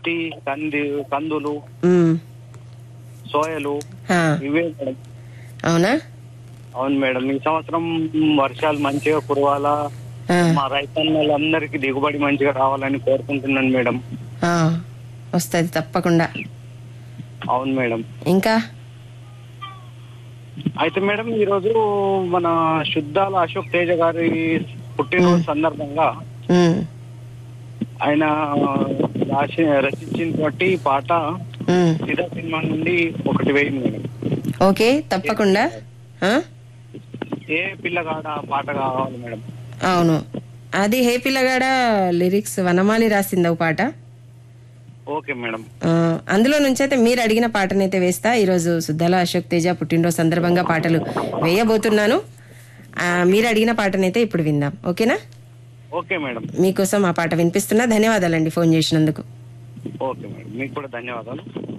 పత్తి కంది కందులు ఉమ్, సోయలు ఆ, ఇవే మేడం అవునా అవును మేడం ఈ సంవత్సరం వర్షాలు మంచిగా కురవాలా ఆ, మా రైతన్నలందరికీ దిగుబడి మంచిగా రావాలని కోరుకుంటున్నాను మేడం ఆ, వస్తది తప్పకుండా అవును మేడం ఇంకా అయితే మేడం ఈరోజు మన శుద్ధాల అశోక్ తేజ గారి పుట్టినరోజు సందర్భంగా ఉమ్, ఆయన రాసి రచించినటువంటి పాట ఉమ్, సిద్ధ సినిమా నుండి ఒకటి వేయింది మేడం ఓకే తప్పకుండా ఆ, ఏ పిల్లగాడ పాట కావాలి మేడం అవును అది హే పిల్లగాడ లిరిక్స్ వనమాలి రాసింది ఒక పాట ఓకే మేడం ఆ, అందులో నుంచి అయితే మీరు అడిగిన పాటనైతే వేస్తా ఈరోజు సుద్దాల అశోక్ తేజ పుట్టినరోజు సందర్భంగా పాటలు వేయబోతున్నాను ఆ, మీరు అడిగిన పాటనైతే ఇప్పుడు విందాం ఓకేనా ఓకే మేడం మీకోసం ఆ పాట వినిపిస్తున్నా ధన్యవాదాలండి ఫోన్ చేసినందుకు ఓకే మేడం మీకు కూడా ధన్యవాదాలు